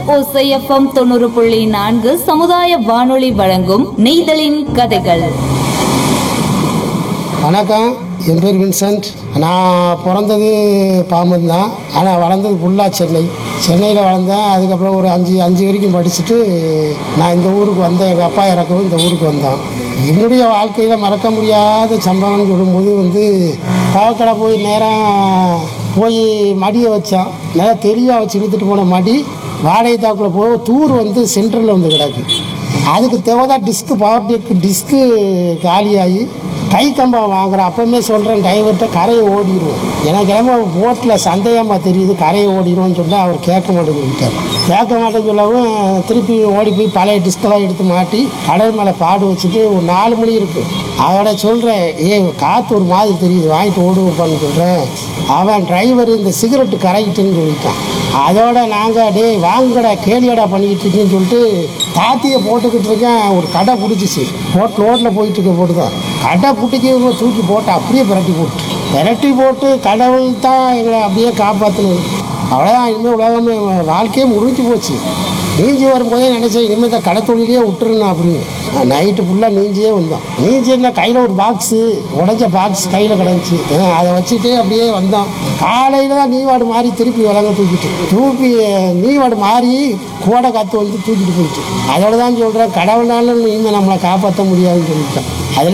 ஓசைஎஃப்எம் தொண்ணூறு புள்ளி நான்கு சமுதாய வானொலி வழங்கும் நெய்தலின் கதைகள் வணக்கம் என் பேர் வின்சென்ட் நான் பிறந்தது பாம்பன் தான் ஆனால் வளர்ந்தது ஃபுல்லாக சென்னை சென்னையில் வளர்ந்தேன் அதுக்கப்புறம் ஒரு அஞ்சு அஞ்சு வரைக்கும் படிச்சுட்டு நான் இந்த ஊருக்கு வந்தேன் எங்கள் அப்பா இறக்கவும் இந்த ஊருக்கு வந்தோம் என்னுடைய வாழ்க்கையில் மறக்க முடியாத சம்பவம்னு சொல்லும்போது வந்து பாவக்கடை போய் நேராக போய் மடியை வச்சோம் நல்லா தெளிவாக வச்சு இழுத்துட்டு போன மடி வாடகை தாக்குள்ள போக தூர் வந்து சென்டரில் வந்து கிடக்கு அதுக்கு தேவைதான் டிஸ்க்கு பவர் டேக்கு டிஸ்க்கு காலியாகி கை கம்பம் வாங்குறேன் அப்பவுமே சொல்கிறேன் டிரைவர்கிட்ட கரையை ஓடிடுவோம் எனக்கு கிளம்ப போட்டில் சந்தேகமாக தெரியுது கரையை ஓடிடுவோம்னு சொன்னால் அவர் கேட்க மாட்டேங்கிட்டார் கேட்க மாட்டேன்னு சொல்லவும் திருப்பி ஓடி போய் பழைய டிஸ்கெல்லாம் எடுத்து மாட்டி கடல் மேலே பாடு வச்சுட்டு ஒரு நாலு மணி இருக்குது அவட சொல்கிறேன் ஏ காற்று ஒரு மாதிரி தெரியுது வாங்கிட்டு ஓடுவோப்பான்னு சொல்கிறேன் அவன் டிரைவர் இந்த சிகரெட்டு கரைக்கிட்டுன்னு சொல்லிட்டான் அதோட நாங்கள் டேய் வாங்கடா கேலியடா பண்ணிக்கிட்டு இருக்கேன்னு சொல்லிட்டு தாத்தியை போட்டுக்கிட்டு இருக்கேன் ஒரு கடை பிடிச்சிச்சு போட் ரோட்டில் போயிட்டு இருக்க போட்டு தான் கடை பிடிச்சி தூக்கி போட்டு அப்படியே பிரட்டி போட்டு பிரட்டி போட்டு கடவுள் தான் எங்களை அப்படியே காப்பாற்றணும் அவ்வளோதான் இனிமேல் உலகமே வாழ்க்கையே முடிஞ்சு போச்சு நீஞ்சி வரும்போதே நினச்சேன் இனிமேல் இந்த கடை தொழிலே விட்டுருணும் அப்படின்னு நைட்டு ஃபுல்லாக நீஞ்சியே வந்தோம் நீஞ்சி இருந்தால் கையில் ஒரு பாக்ஸு உடஞ்ச பாக்ஸ் கையில் கிடந்துச்சு அதை வச்சுட்டே அப்படியே வந்தோம் காலையில் தான் நீவாடு மாறி திருப்பி விலங்க தூக்கிட்டு தூக்கி நீவாடு மாறி கோடை காற்று வந்து தூக்கிட்டு போயிட்டு அதோட தான் சொல்கிறேன் கடவுள்னாலும் இனிமேல் நம்மளை காப்பாற்ற முடியாதுன்னு சொல்லிட்டேன்